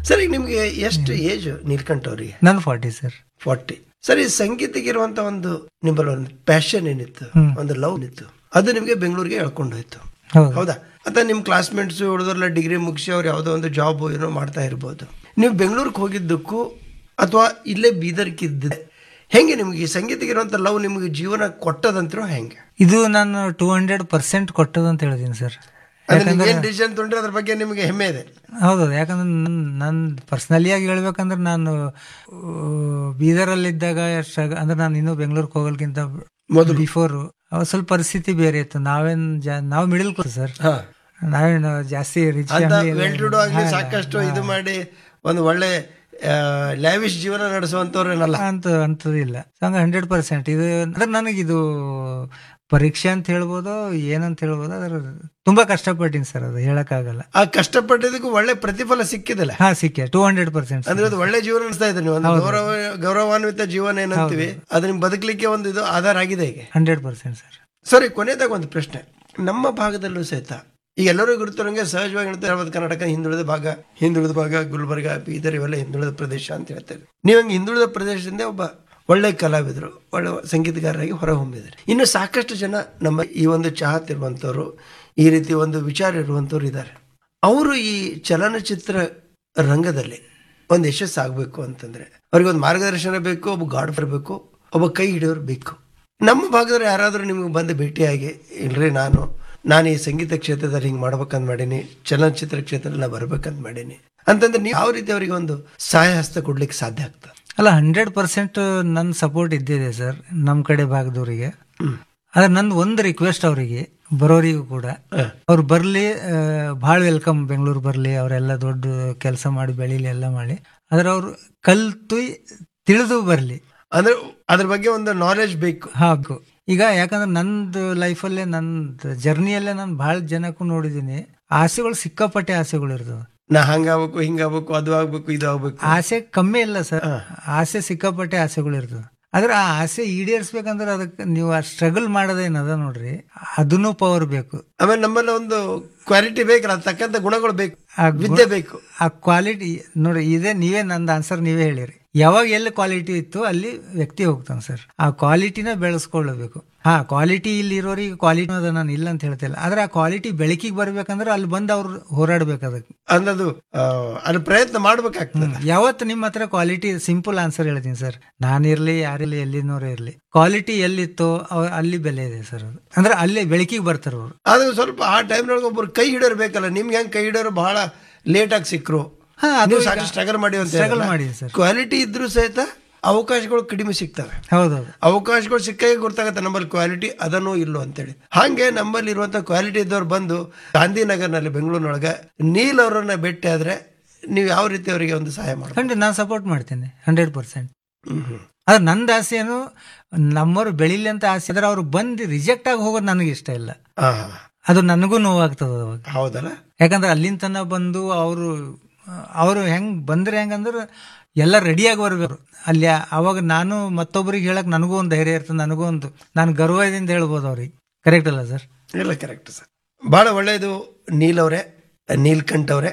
ಸರಿ ನಿಮ್ಗೆ ಎಷ್ಟು ಏಜ್ ನೀಲ್ಕಂಠ ಅವರಿಗೆ ನನ್ ಫಾರ್ಟಿ ಸರ್ ಫಾರ್ಟಿ ಸರಿ ಸಂಗೀತಕ್ಕೆ ಇರುವಂತ ಒಂದು ನಿಮ್ಮಲ್ಲಿ ಒಂದು ಪ್ಯಾಷನ್ ಏನಿತ್ತು ಒಂದು ಲವ್ ಇತ್ತು ಅದು ನಿಮ್ಗೆ ಬೆಂಗಳೂರಿಗೆ ಎಳ್ಕೊಂಡು ಹೋಯ್ತು ಹೌದು ಹೌದಾ ಅಥವಾ ನಿಮ್ಮ ಕ್ಲಾಸ್ಮೇಟ್ಸ್ ಹುಡುಗರೆಲ್ಲ ಡಿಗ್ರಿ ಮುಗಿಸಿ ಅವ್ರು ಯಾವುದೋ ಒಂದು ಜಾಬ್ ಏನೋ ಮಾಡ್ತಾ ಇರ್ಬೋದು ನೀವು ಬೆಂಗಳೂರಿಗೆ ಹೋಗಿದ್ದಕ್ಕೂ ಅಥವಾ ಇಲ್ಲೇ ಬೀದರ್ಕಿದ್ದ ಹೆಂಗೆ ನಿಮ್ಗೆ ಈ ಸಂಗೀತಕ್ಕೆ ಇರುವಂತ ಲವ್ ನಿಮ್ಗೆ ಜೀವನ ಕೊಟ್ಟದಂತಿರೋ ಹೆಂಗೆ ಇದು ನಾನು ಟೂ ಹಂಡ್ರೆಡ್ ಪರ್ಸೆಂಟ್ ಕೊಟ್ಟದ ಅಂತ ಹೇಳಿದೀನಿ ಸರ್ ಅಂದ್ರೆ ನೀವು ಏನ್ ಡಿಸಿಷನ್ ತೊಗೊಂಡ್ರೆ ಅದ್ರ ಬಗ್ಗೆ ನಿಮಗೆ ಹೆಮ್ಮೆ ಇದೆ ಹೌದು ಯಾಕಂದ್ರೆ ನನ್ ನನ್ ಪರ್ಸನಲಿಯಾಗಿ ಹೇಳ್ಬೇಕಂದ್ರೆ ನಾನು ಬೀದರಲ್ಲಿದ್ದಾಗ ಸ್ಟ್ರಗ್ ಅಂದ್ರೆ ನಾನು ಇನ್ನೂ ಬೆಂಗಳೂರಿಗೆ ಹೋಗೋಕ್ಕಿಂತ ಮೊದಲು ಬಿಫೋರ್ ಅವಾಗ ಸ್ವಲ್ಪ ಪರಿಸ್ಥಿತಿ ಬೇರೆ ಇತ್ತು ನಾವೇನ್ ಜಾ- ನಾವು ಮಿಡಲ್ ಕ್ಲಾಸ್ ಸರ್ ಹಾ ನಾವೇನು ಜಾಸ್ತಿ ರಿಚ್ ಅಂತ ವೆಲ್ ಟು ಡೂ ಆಗಲಿ ಸಾಕಷ್ಟು ಇದು ಮಾಡಿ ಒಂದು ಒಳ್ಳೆ ಲ್ಯಾವಿಶ್ ಜೀವನ ನಡೆಸುವಂತವ್ರೇನಲ್ಲ ಅಂತ ಅಂತದಿಲ್ಲ ಹಂಗ ಹಂಡ್ರೆಡ್ ಪರ್ಸೆಂಟ್ ಇದು ಅಂದ್ರೆ ನನಗಿದು ಪರೀಕ್ಷೆ ಅಂತ ಹೇಳ್ಬೋದು ಏನಂತ ಹೇಳ್ಬೋದು ಅದ್ರ ತುಂಬಾ ಕಷ್ಟಪಟ್ಟಿನಿ ಸರ್ ಅದು ಹೇಳಕ್ಕಾಗಲ್ಲ ಆ ಕಷ್ಟಪಟ್ಟಿದ್ದಕ್ಕೂ ಒಳ್ಳೆ ಪ್ರತಿಫಲ ಸಿಕ್ಕಿದಲ್ಲ ಹಾ ಸಿಕ್ಕೆ ಟೂ ಹಂಡ್ರೆಡ್ ಪರ್ಸೆಂಟ್ ಅಂದ್ರೆ ಅದು ಒಳ್ಳೆ ಜೀವನ ನಡೆಸ್ತಾ ಇದ್ದಾರೆ ನೀವು ಒಂದು ಗೌರವ ಗೌರವಾನ್ವಿತ ಜೀವನ ಏನಂತೀವಿ ಅದು ನಿಮ್ ಬದುಕಲಿಕ್ಕೆ ಒಂದು ಇದು ಆಧಾರ ಆಗಿದೆ ಈಗ ಹಂಡ್ರೆಡ್ ಪರ್ಸೆಂಟ್ ಸರ್ ಸರಿ ಕೊನೆಯದಾಗ ಒಂದು ಪ್ರಶ್ನೆ ನಮ್ಮ ಭಾಗದಲ್ಲೂ ಸಹಿತ ಈಗ ಎಲ್ಲರೂ ಗುರುತಿರಂಗೆ ಸಹಜವಾಗಿ ಹೇಳ್ತಾರೆ ಯಾವತ್ತು ಕರ್ನಾಟಕ ಹಿಂದುಳಿದ ಭಾಗ ಹಿಂದುಳಿದ ಭಾಗ ಗುಲ್ಬರ್ಗ ಬೀದರ್ ಇವೆಲ್ಲ ಹಿಂದುಳಿದ ಪ್ರದೇಶ ಅಂತ ಹೇಳ್ತಾರೆ ನೀವು ಹಂಗೆ ಹಿಂದುಳಿದ ಪ್ರದೇಶದಿಂದ ಒಬ್ಬ ಒಳ್ಳೆ ಕಲಾವಿದರು ಒಳ್ಳೆ ಸಂಗೀತಗಾರರಾಗಿ ಹೊರಹೊಮ್ಮಿದ್ದಾರೆ ಇನ್ನು ಸಾಕಷ್ಟು ಜನ ನಮ್ಮ ಈ ಒಂದು ಚಾಹತಿರುವಂಥವ್ರು ಈ ರೀತಿ ಒಂದು ವಿಚಾರ ಇರುವಂಥವ್ರು ಇದ್ದಾರೆ ಅವರು ಈ ಚಲನಚಿತ್ರ ರಂಗದಲ್ಲಿ ಒಂದು ಯಶಸ್ಸಾಗಬೇಕು ಅಂತಂದ್ರೆ ಅವ್ರಿಗೆ ಒಂದು ಮಾರ್ಗದರ್ಶನ ಬೇಕು ಒಬ್ಬ ಗಾಡ್ ಬರಬೇಕು ಒಬ್ಬ ಕೈ ಹಿಡಿಯೋರು ಬೇಕು ನಮ್ಮ ಭಾಗದಲ್ಲಿ ಯಾರಾದರೂ ನಿಮಗೆ ಬಂದು ಭೇಟಿಯಾಗಿ ಇಲ್ರಿ ನಾನು ನಾನು ಈ ಸಂಗೀತ ಕ್ಷೇತ್ರದಲ್ಲಿ ಹಿಂಗೆ ಮಾಡ್ಬೇಕಂತ ಮಾಡೀನಿ ಚಲನಚಿತ್ರ ಕ್ಷೇತ್ರದಲ್ಲಿ ನಾ ಬರ್ಬೇಕಂತ ಮಾಡೀನಿ ಅಂತಂದ್ರೆ ನೀವು ಯಾವ ರೀತಿ ಅವರಿಗೆ ಒಂದು ಸಹಾಯ ಹಸ್ತ ಕೊಡ್ಲಿಕ್ಕೆ ಸಾಧ್ಯ ಆಗ್ತದೆ ಅಲ್ಲ ಹಂಡ್ರೆಡ್ ಪರ್ಸೆಂಟ್ ನನ್ನ ಸಪೋರ್ಟ್ ಇದ್ದಿದೆ ಸರ್ ನಮ್ಮ ಕಡೆ ಭಾಗದವರಿಗೆ ಆದ್ರೆ ನಂದು ಒಂದು ರಿಕ್ವೆಸ್ಟ್ ಅವರಿಗೆ ಬರೋರಿಗೂ ಕೂಡ ಅವ್ರು ಬರ್ಲಿ ಭಾಳ ವೆಲ್ಕಮ್ ಬೆಂಗಳೂರು ಬರ್ಲಿ ಅವರೆಲ್ಲ ದೊಡ್ಡ ಕೆಲಸ ಮಾಡಿ ಬೆಳೀಲಿ ಎಲ್ಲ ಮಾಡಿ ಆದ್ರೆ ಅವ್ರು ಕಲ್ತು ತಿಳಿದು ಬರ್ಲಿ ಅಂದ್ರೆ ಅದ್ರ ಬಗ್ಗೆ ಒಂದು ನಾಲೆಜ್ ಬೇಕು ಹಾಕು ಈಗ ಯಾಕಂದ್ರೆ ನಂದು ಲೈಫಲ್ಲೇ ನಂದು ಜರ್ನಿಯಲ್ಲೇ ನಾನು ಭಾಳ ಜನಕ್ಕೂ ನೋಡಿದ್ದೀನಿ ಆಸೆಗಳು ಸಿಕ್ಕಾಪಟ್ಟೆ ಆಸೆಗಳು ಇರ್ತವೆ ನಾ ಹಂಗಾಗ್ಬೇಕು ಹಿಂಗಾಗ್ಬೇಕು ಅದು ಆಗ್ಬೇಕು ಇದು ಆಗ್ಬೇಕು ಆಸೆ ಕಮ್ಮಿ ಇಲ್ಲ ಸರ್ ಆಸೆ ಸಿಕ್ಕಾಪಟ್ಟೆ ಆಸೆಗಳು ಇರ್ತವೆ ಆದ್ರೆ ಆ ಆಸೆ ಈಡೇರಿಸ್ಬೇಕಂದ್ರೆ ಅದಕ್ಕೆ ನೀವು ಆ ಸ್ಟ್ರಗಲ್ ಮಾಡೋದೇನದ ನೋಡ್ರಿ ಅದನ್ನು ಪವರ್ ಬೇಕು ಆಮೇಲೆ ನಮ್ಮಲ್ಲಿ ಒಂದು ಕ್ವಾಲಿಟಿ ಬೇಕಲ್ಲ ಅದ್ ತಕ್ಕಂತ ಗುಣಗಳು ಬೇಕು ಆ ಗುಣ- ವಿದ್ಯೆ ಬೇಕು ಆ ಕ್ವಾಲಿಟಿ ನೋಡಿ ಇದೇ ನೀವೇ ನಂದು ಆನ್ಸರ್ ನೀವೇ ಹೇಳಿರಿ ಯಾವಾಗ ಎಲ್ಲಿ ಕ್ವಾಲಿಟಿ ಇತ್ತು ಅಲ್ಲಿ ವ್ಯಕ್ತಿ ಹೋಗ್ತಾನೆ ಸರ್ ಆ ಕ್ವಾಲಿಟಿನ ಬೆಳೆಸ್ಕೊಳ್ಳಬೇಕು ಹಾ ಕ್ವಾಲಿಟಿ ಇಲ್ಲಿ ಇರೋರಿಗೆ ಕ್ವಾಲಿಟಿ ಅದ ನಾನು ಇಲ್ಲ ಅಂತ ಹೇಳ್ತಿಲ್ಲ ಆದ್ರೆ ಆ ಕ್ವಾಲಿಟಿ ಬೆಳಕಿಗೆ ಬರ್ಬೇಕಂದ್ರೆ ಅಲ್ಲಿ ಬಂದು ಅವ್ರು ಹೋರಾಡ್ಬೇಕು ಅದಕ್ಕೆ ಅನ್ನೋದು ಆ, ಅದ್ರ ಪ್ರಯತ್ನ ಮಾಡ್ಬೇಕಾಗ್ತದೆ ಯಾವತ್ತು ನಿಮ್ಮ ಹತ್ರ ಕ್ವಾಲಿಟಿ ಸಿಂಪಲ್ ಆನ್ಸರ್ ಹೇಳ್ತೀನಿ ಸರ್ ನಾನಿರ್ಲಿ ಯಾರಿರ್ಲಿ ಎಲ್ಲಿನೋರೇ ಇರ್ಲಿ ಕ್ವಾಲಿಟಿ ಎಲ್ಲಿತ್ತೋ ಅವ- ಅಲ್ಲಿ ಬೆಲೆ ಇದೆ ಸರ್ ಅದು ಅಂದ್ರೆ ಅಲ್ಲೇ ಬೆಳಕಿಗೆ ಬರ್ತಾರೆ ಅವರು ಆದ್ರೆ ಸ್ವಲ್ಪ ಆ ಟೈಮ್ನೊಳಗೆ ಒಬ್ರು ಕೈ ಹಿಡಿಯೋರು ಬೇಕಲ್ಲ ನಿಮ್ಗೆ ಹೆಂಗ್ ಕೈ ಹಿಡಿಯೋರು ಬಹಳ ಲೇಟ್ ಆಗಿ ಸಿಕ್ರು ಹಾ, ಅದು ನೀವು ಈಗ ಸಾಕಷ್ಟು ಸ್ಟ್ರಗಲ್ ಮಾಡಿ ಅಂತ struggle ಮಾಡಿದೆ ಸರ್. ಕ್ವಾಲಿಟಿ ಇದ್ರೂ ಸಹಿತ ಅವಕಾಶಗಳು ಕಡಿಮೆ ಸಿಗ್ತವೆ ಹೌದೌದು ಅವಕಾಶಗಳು ಸಿಕ್ಕಾಗ ಗೊತ್ತಾಗುತ್ತೆ ನಮ್ಮಲ್ಲಿ ಕ್ವಾಲಿಟಿ ಅದನ್ನೋ ಇಲ್ಲೋ ಅಂತೇಳಿ ಹಾಗೆ ನಮ್ಮಲ್ಲಿ ಇರುವಂತ ಕ್ವಾಲಿಟಿ ಇದ್ದವ್ರು ಬಂದು ಗಾಂಧಿನಗರ್ನಲ್ಲಿ ಬೆಂಗಳೂರಿನೊಳಗೆ ನೀಲ್ ಅವರನ್ನ ಭೇಟಿ ಆದ್ರೆ ನೀವು ಯಾವ ರೀತಿ ಅವರಿಗೆ ಒಂದು ಸಹಾಯ ಮಾಡಿ ಖಂಡಿತ ನಾನು ಸಪೋರ್ಟ್ ಮಾಡ್ತೇನೆ ಹಂಡ್ರೆಡ್ ಪರ್ಸೆಂಟ್ ಆದ್ರೆ ನಂದು ಆಸೆ ಏನು ನಮ್ಮವ್ರು ಬೆಳಿಲಿ ಅಂತ ಆಸೆ ಆದ್ರೆ ಅವ್ರು ಬಂದು ರಿಜೆಕ್ಟ್ ಆಗಿ ಹೋಗೋದು ನನಗೆ ಇಷ್ಟ ಇಲ್ಲ ಅದು ನನಗೂ ನೋವಾಗ್ತದ ಅವಾಗ ಹೌದಲ್ಲ ಯಾಕಂದ್ರೆ ಅಲ್ಲಿಂದ ತನಕ ಬಂದು ಅವರು ಅವರು ಹೆಂಗ್ ಬಂದ್ರೆ ಹೆಂಗಂದ್ರೆ ಎಲ್ಲ ರೆಡಿಯಾಗಿ ಬರ್ಬೇಕು ಅಲ್ಲಿ ಅವಾಗ ನಾನು ಮತ್ತೊಬ್ಬರಿಗೆ ಹೇಳಕ್ ನನಗೂ ಒಂದು ಧೈರ್ಯ ಇರ್ತದೆ ನನಗೂ ಒಂದು ನಾನು ಗರ್ವದಿಂದ ಹೇಳ್ಬೋದು ಅವ್ರಿಗೆ ಕರೆಕ್ಟ್ ಅಲ್ಲ ಸರ್ ಇಲ್ಲ ಕರೆಕ್ಟ್ ಸರ್ ಬಹಳ ಒಳ್ಳೆಯದು ನೀಲ್ ಅವರೇ ನೀಲ್ಕಂಠ್ ಅವರೇ